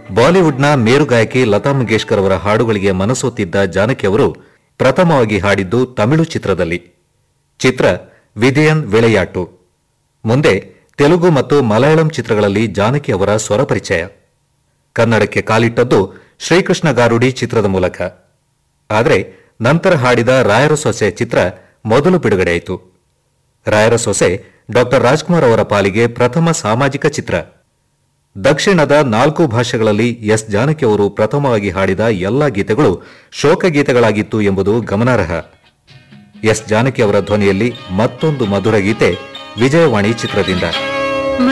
ಬಾಲಿವುಡ್ನ ಮೇರು ಗಾಯಕಿ ಲತಾ ಮಂಗೇಶ್ಕರ್ ಅವರ ಹಾಡುಗಳಿಗೆ ಮನಸೋತಿದ್ದ ಜಾನಕಿ ಅವರು ಪ್ರಥಮವಾಗಿ ಹಾಡಿದ್ದು ತಮಿಳು ಚಿತ್ರದಲ್ಲಿ ಚಿತ್ರ ವಿಧಿಯನ್ ವಿಳೆಯಾಟು ಮುಂದೆ ತೆಲುಗು ಮತ್ತು ಮಲಯಾಳಂ ಚಿತ್ರಗಳಲ್ಲಿ ಜಾನಕಿ ಅವರ ಸ್ವರ ಪರಿಚಯ ಕನ್ನಡಕ್ಕೆ ಕಾಲಿಟ್ಟದ್ದು ಶ್ರೀಕೃಷ್ಣ ಗಾರುಡಿ ಚಿತ್ರದ ಮೂಲಕ ಆದರೆ ನಂತರ ಹಾಡಿದ ರಾಯರ ಸೊಸೆ ಚಿತ್ರ ಮೊದಲು ಬಿಡುಗಡೆಯಾಯಿತು ರಾಯರ ಸೊಸೆ ಡಾಕ್ಟರ್ ರಾಜ್ಕುಮಾರ್ ಅವರ ಪಾಲಿಗೆ ಪ್ರಥಮ ಸಾಮಾಜಿಕ ಚಿತ್ರ ದಕ್ಷಿಣದ ನಾಲ್ಕು ಭಾಷೆಗಳಲ್ಲಿ ಎಸ್ ಜಾನಕಿ ಅವರು ಪ್ರಥಮವಾಗಿ ಹಾಡಿದ ಎಲ್ಲಾ ಗೀತೆಗಳು ಶೋಕಗೀತೆಗಳಾಗಿತ್ತು ಎಂಬುದು ಗಮನಾರ್ಹ ಎಸ್ ಜಾನಕಿ ಅವರ ಧ್ವನಿಯಲ್ಲಿ ಮತ್ತೊಂದು ಮಧುರ ಗೀತೆ ವಿಜಯವಾಣಿ ಚಿತ್ರದಿಂದ